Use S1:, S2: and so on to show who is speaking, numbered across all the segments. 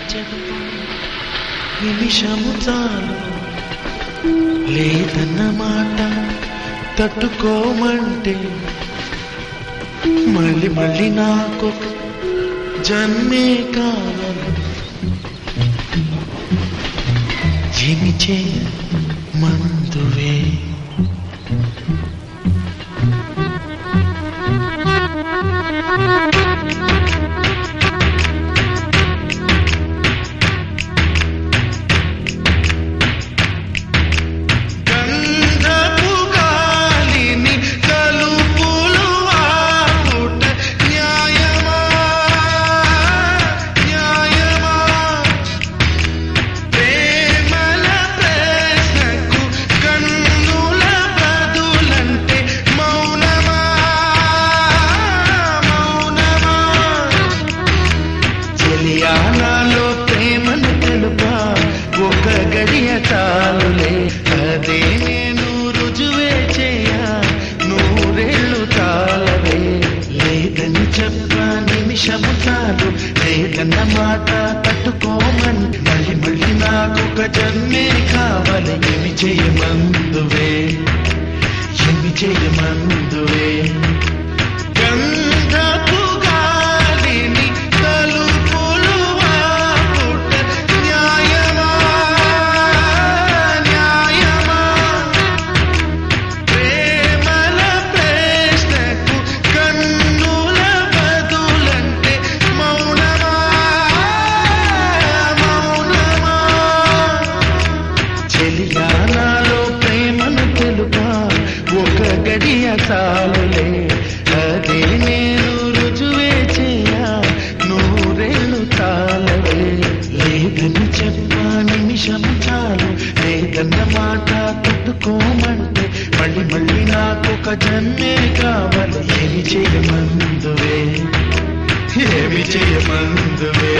S1: చెప్పు నిమిషము చాలు లేదన్న మాట తట్టుకోమంటే మళ్ళీ మళ్ళీ నాకు జన్మే కావాలి ఏమి చేయ మందువే గంధపు గాలిని తలుపులు ఆపుట న్యాయమా న్యాయమా ప్రేమల ప్రశ్నకు కన్నుల బదులంటే మౌనమా మౌనమా చెలియానాలో ప్రేమను తెలుపా ఒక గడియ చాలులే అదే నేను రుజువే చేయ నూరేళ్ళు చాలవే లేదని చెప్ప నిమిషము చాలు లేదన్న మాట తట్టుకోమని మళ్ళీ మళ్ళీ నాకు ఒక జన్మే కావాలి ఏమి చేయమందువే ఏమి చేయమందువే గంధపు గాలిని తలుపులు ఆపుట న్యాయమా న్యాయమా ప్రేమల ప్రశ్నకు కన్నుల బదులంటే మౌనమా మౌనమా చెలియానాలో ప్రేమను తెలుపా ఒక గడియ చాలులే అదే నేను రుజువే చేయ నూరేళ్ళు చాలవే లేదని చెప్పా నిమిషం చాలు లేదన్న మాట తట్టుకోమంటే మళ్ళీ మళ్ళీ నాకు ఒక జన్మే కావాలి ఏమి చేయమందువే ఏమి చేయమందువే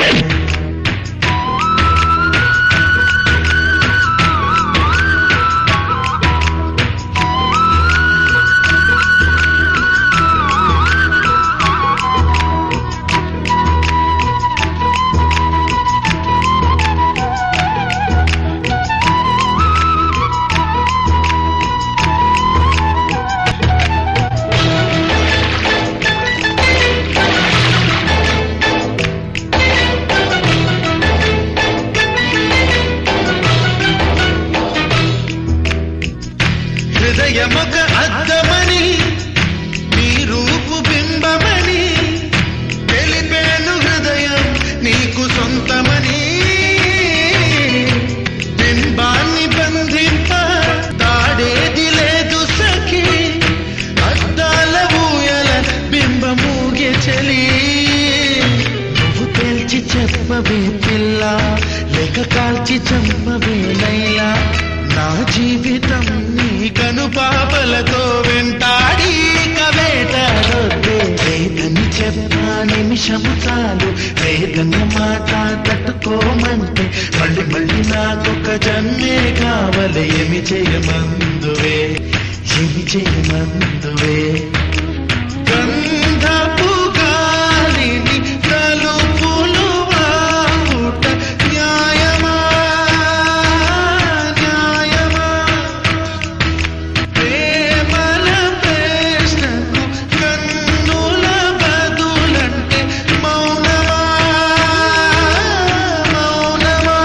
S1: హృదయమొక అద్దమని నీ రూపు బింబమని తెలిపేను హృదయం నీకు సొంతమని బింబాన్ని బంధింప దాడేది లేదు సఖి అద్దాల ఊయల బింబమూగే చలి నువ్వు తేల్చి చెప్పవే పిల్ల లేక కాల్చి చంపవే లైలా నా జీవితం నీ కనుపాపలతో వెంటాడి కవేటాడొద్దు లేదని చెప్పా నిమిషము చాలు లేదన్న మాట తట్టుకోమంటే మళ్ళీ మళ్ళీ నాకొక జన్మే కావాలి ఏమి చేయమందువే ఏమి చేయమందువే గంధపు గాలిని తలుపులు ఆపుట న్యాయమా న్యాయమా ప్రేమల ప్రశ్నకు కన్నుల బదులంటే మౌనమా మౌనమా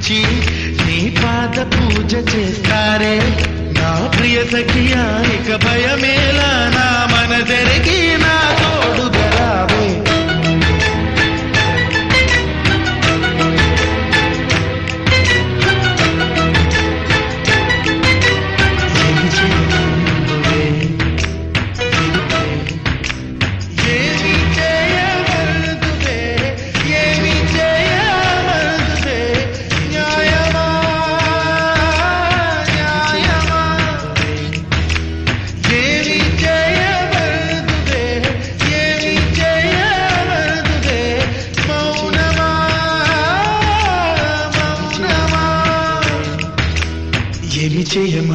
S1: వచ్చి నీ పాద పూజ చేస్తారే నా ప్రియ సఖియా ఇక భయమేలా నా మనదెరగి నా తోడుగా రావే ఏమి చేయమందువే? ఏమి చేయమందువే? ఏమి చేయమందువే? న్యాయమా? న్యాయమా? ఏమి చేయమందువే? ఏమి చేయమందువే? మౌనమా? మౌనమా? ఏమి చేయమందువే